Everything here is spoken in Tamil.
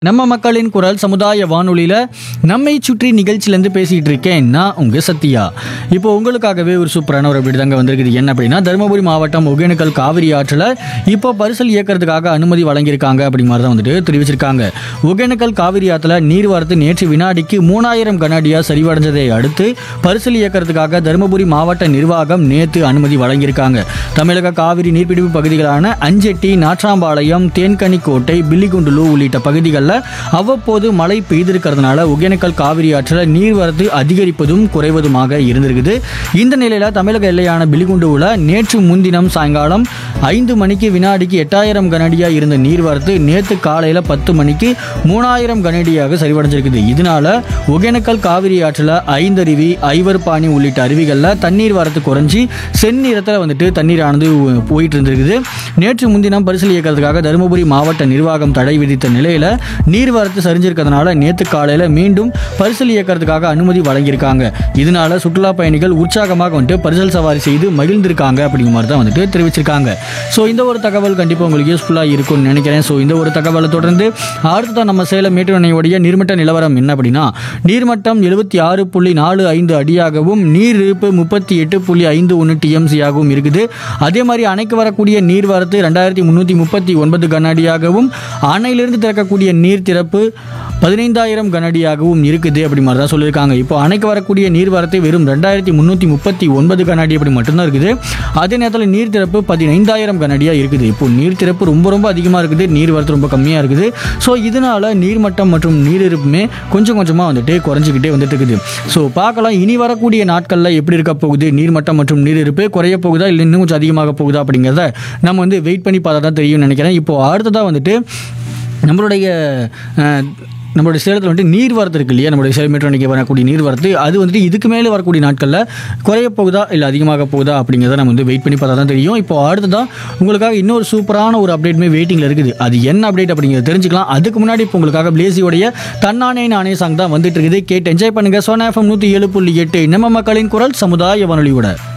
நம்ம மக்களின் குரல் சமுதாய வானொலியில் நம்மை சுற்றி நிகழ்ச்சியிலேருந்து பேசிகிட்டு இருக்கேன் நான் உங்கள் சத்யா இப்போ உங்களுக்காகவே ஒரு சூப்பரான ஒரு அப்படி தாங்க வந்திருக்குது என்ன அப்படின்னா தருமபுரி மாவட்டம் ஒகேனக்கல் காவிரி ஆற்றில் இப்போ பரிசல் இயக்கிறதுக்காக அனுமதி வழங்கியிருக்காங்க அப்படி மாதிரி தான் வந்துட்டு தெரிவிச்சிருக்காங்க ஒகேனக்கல் காவிரி ஆற்றில் நீர்வரத்து நேற்று வினாடிக்கு மூணாயிரம் கனஅடியாக சரிவடைஞ்சதை அடுத்து பரிசல் இயக்கிறதுக்காக தருமபுரி மாவட்ட நிர்வாகம் நேற்று அனுமதி வழங்கியிருக்காங்க தமிழக காவிரி நீர்பிடிப்பு பகுதிகளான அஞ்செட்டி நாற்றாம்பாளையம் தேன்கனிக்கோட்டை பில்லிகுண்டுலு உள்ளிட்ட பகுதிகளில் அவ்வப்போது மழை பெய்திருக்கிறதுனால ஒகேனக்கல் காவிரி ஆற்றில் நீர்வரத்து அதிகரிப்பதும் குறைவதுமாக இருந்திருக்குது இந்த நிலையில் தமிழக எல்லையான பிலிகுண்டுவில் நேற்று முன்தினம் சாயங்காலம் ஐந்து மணிக்கு வினாடிக்கு எட்டாயிரம் கனடியாக இருந்த நீர்வரத்து நேற்று காலையில் பத்து மணிக்கு மூணாயிரம் கனடியாக சரிவடைஞ்சிருக்குது இதனால ஒகேனக்கல் காவிரி ஆற்றில் ஐந்தருவி ஐவர்பாணி உள்ளிட்ட அருவிகளில் தண்ணீர் வரத்து குறைஞ்சி செந்நிறத்தில் வந்துட்டு தண்ணீரானது போயிட்டு இருந்திருக்குது நேற்று முன்தினம் பரிசீல் இயக்கிறதுக்காக தருமபுரி மாவட்ட நிர்வாகம் தடை விதித்த நிலையில் நீர்வரத்து சரிஞ்சிருக்கிறதுனால நேற்று காலையில் மீண்டும் பரிசல் இயக்கிறதுக்காக அனுமதி வழங்கியிருக்காங்க இதனால சுற்றுலா பயணிகள் உற்சாகமாக வந்துட்டு பரிசல் சவாரி செய்து மகிழ்ந்திருக்காங்க அப்படிங்கிற மாதிரி தான் வந்துட்டு தெரிவிச்சிருக்காங்க ஸோ இந்த ஒரு தகவல் கண்டிப்பாக உங்களுக்கு யூஸ்ஃபுல்லாக இருக்கும்னு நினைக்கிறேன் ஸோ இந்த ஒரு தகவலை தொடர்ந்து அடுத்ததான் நம்ம சேலம் மேட்டூர் அணையுடைய நீர்மட்ட நிலவரம் என்ன அப்படின்னா நீர்மட்டம் எழுபத்தி ஆறு புள்ளி நாலு ஐந்து அடியாகவும் நீர் இருப்பு முப்பத்தி எட்டு புள்ளி ஐந்து ஒன்று டிஎம்சியாகவும் இருக்குது அதே மாதிரி அணைக்கு வரக்கூடிய நீர்வரத்து ரெண்டாயிரத்தி முந்நூற்றி முப்பத்தி ஒன்பது கனஅடியாகவும் அணையிலிருந்து திறக்கக்கூடிய நீர் திறப்பு பதினைந்தாயிரம் கனஅடியாகவும் இருக்குது அப்படி மாதிரி தான் சொல்லியிருக்காங்க இப்போ அணைக்கு வரக்கூடிய நீர்வரத்து வெறும் ரெண்டாயிரத்தி முந்நூற்றி முப்பத்தி ஒன்பது கனஅடி அப்படி மட்டும்தான் இருக்குது அதே நேரத்தில் நீர் திறப்பு பதினைந்தாயிரம் கனஅடியாக இருக்குது இப்போ நீர் திறப்பு ரொம்ப ரொம்ப அதிகமாக இருக்குது நீர்வரத்து ரொம்ப கம்மியாக இருக்குது ஸோ இதனால நீர்மட்டம் மற்றும் நீரிருப்புமே கொஞ்சம் கொஞ்சமாக வந்துட்டு குறைஞ்சிக்கிட்டே வந்துட்டு இருக்குது ஸோ பார்க்கலாம் இனி வரக்கூடிய நாட்களில் எப்படி இருக்க போகுது நீர்மட்டம் மற்றும் நீரிருப்பு குறைய போகுதா இல்லை இன்னும் கொஞ்சம் அதிகமாக போகுதா அப்படிங்கிறத நம்ம வந்து வெயிட் பண்ணி பார்த்தா தான் தெரியும்னு நினைக்கிறேன் இப்போ அடுத்ததாக வந்துட்டு நம்மளுடைய அஹ், நம்மளுடைய சேலத்தில் வந்துட்டு நீர் வரத்து இருக்கு இல்லையா நம்மளுடைய சேலம் மீட்டர் அன்றைக்கி வரக்கூடிய நீர் வரத்து அது வந்துட்டு இதுக்கு மேலே வரக்கூடிய நாட்களில் குறைய போகுதா இல்லை அதிகமாக போகுதா அப்படிங்கிறத நம்ம வந்து வெயிட் பண்ணி பார்த்தா தான் தெரியும் இப்போ அடுத்ததான் உங்களுக்காக இன்னொரு சூப்பரான ஒரு அப்டேட்டுமே வெயிட்டிங்கில் இருக்குது அது என்ன அப்டேட் அப்படிங்கிறத தெரிஞ்சுக்கலாம் அதுக்கு முன்னாடி இப்போ உங்களுக்காக பிளேசியோடைய தன்னானே நானே சாங் தான் வந்துட்டு இருக்குது கேட்டு என்ஜாய் பண்ணுங்கள் சோனா எஃப்எம் நூற்றி ஏழு புள்ளி எட்டு நம்ம மக்களின் குரல் சமுதாய வானொலியோட